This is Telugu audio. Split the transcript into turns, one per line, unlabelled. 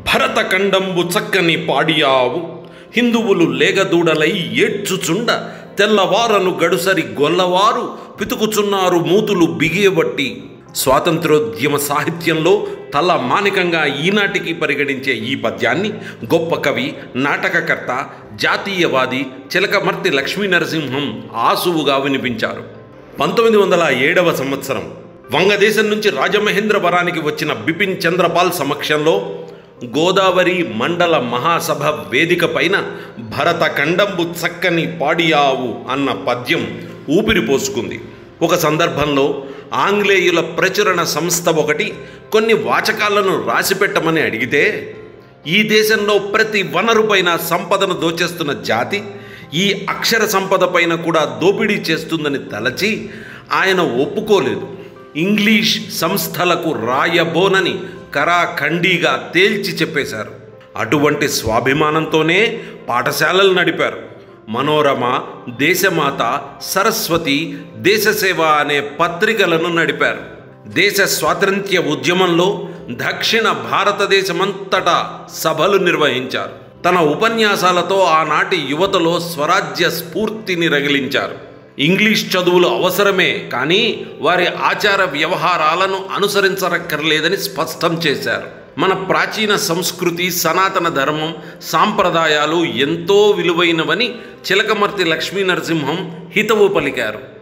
భరతఖండంబు చక్కని పాడియావు హిందువులు లేగదూడలై ఏడ్చుచుండ తెల్లవారను గడుసరి గొల్లవారు పితుకుచున్నారు మూతులు బిగియబట్టి స్వాతంత్రోద్యమ సాహిత్యంలో తల మానికంగా ఈనాటికి పరిగణించే ఈ పద్యాన్ని గొప్ప కవి నాటకకర్త జాతీయవాది చిలకమర్తి లక్ష్మీ నరసింహం ఆసువుగా వినిపించారు పంతొమ్మిది వందల ఏడవ సంవత్సరం వంగదేశం నుంచి రాజమహేంద్రవరానికి వచ్చిన బిపిన్ చంద్రపాల్ సమక్షంలో గోదావరి మండల మహాసభ వేదిక పైన భరతఖండంబు చక్కని పాడియావు అన్న పద్యం ఊపిరి పోసుకుంది ఒక సందర్భంలో ఆంగ్లేయుల ప్రచురణ సంస్థ ఒకటి కొన్ని వాచకాలను రాసిపెట్టమని అడిగితే ఈ దేశంలో ప్రతి వనరుపైన సంపదను దోచేస్తున్న జాతి ఈ అక్షర సంపద పైన కూడా దోపిడీ చేస్తుందని తలచి ఆయన ఒప్పుకోలేదు ఇంగ్లీష్ సంస్థలకు రాయబోనని కరాఖండీగా తేల్చి చెప్పేశారు అటువంటి స్వాభిమానంతోనే పాఠశాలలు నడిపారు మనోరమ దేశమాత సరస్వతి దేశసేవ అనే పత్రికలను నడిపారు దేశ స్వాతంత్ర్య ఉద్యమంలో దక్షిణ భారతదేశమంతటా సభలు నిర్వహించారు తన ఉపన్యాసాలతో ఆనాటి యువతలో స్వరాజ్య స్ఫూర్తిని రగిలించారు ఇంగ్లీష్ చదువులు అవసరమే కానీ వారి ఆచార వ్యవహారాలను అనుసరించరక్కర్లేదని స్పష్టం చేశారు మన ప్రాచీన సంస్కృతి సనాతన ధర్మం సాంప్రదాయాలు ఎంతో విలువైనవని చిలకమర్తి లక్ష్మీ నరసింహం హితవు పలికారు